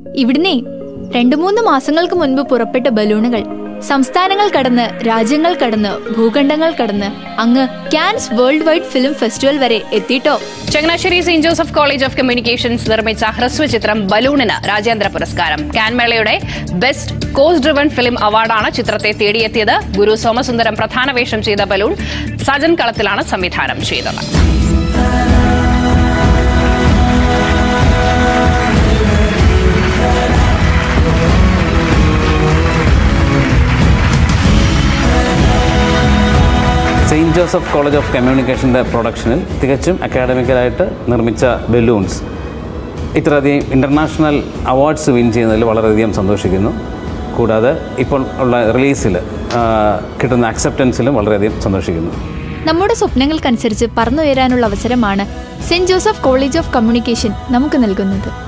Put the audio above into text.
ഇവിടുന്നേ രണ്ടു മൂന്ന് മാസങ്ങൾക്ക് മുൻപ് പുറപ്പെട്ട ബലൂണുകൾ സംസ്ഥാനങ്ങൾ കടന്ന് രാജ്യങ്ങൾ കടന്ന് ഭൂഖണ്ഡങ്ങൾ കടന്ന് അങ്ങ് Cannes world wide film festival വരെ എത്തിയിട്ടോ Changanassery saint Joseph college of communications നിർമ്മിച്ച ഹ്രസ്വ ചിത്രം ബലൂണിന് രാജ്യാന്തര പുരസ്കാരം കാൻമേളയുടെ ബെസ്റ്റ് കോസ് ഡ്രിവൺ ഫിലിം അവാർഡാണ് ചിത്രത്തെ തേടിയെത്തിയത് ഗുരു സോമസുന്ദരം പ്രധാന വേഷം ചെയ്ത ബലൂൺ സജൻ കളത്തിലാണ് സംവിധാനം ചെയ്തത് സെയിൻറ്റ് ജോസഫ് കോളേജ് ഓഫ് കമ്മ്യൂണിക്കേഷൻ്റെ പ്രൊഡക്ഷനിൽ തികച്ചും അക്കാഡമിക്കലായിട്ട് നിർമ്മിച്ച ബലൂൺസ് ഇത്രയധികം ഇൻ്റർനാഷണൽ അവാർഡ്സ് വിൻ ചെയ്യുന്നതിൽ വളരെയധികം സന്തോഷിക്കുന്നു കൂടാതെ ഇപ്പോൾ ഉള്ള റിലീസിൽ കിട്ടുന്ന അക്സെപ്റ്റൻസിലും വളരെയധികം സന്തോഷിക്കുന്നു നമ്മുടെ സ്വപ്നങ്ങൾക്കനുസരിച്ച് പറന്നുയരാനുള്ള അവസരമാണ് saint Joseph college of communication നമുക്ക് നൽകുന്നത്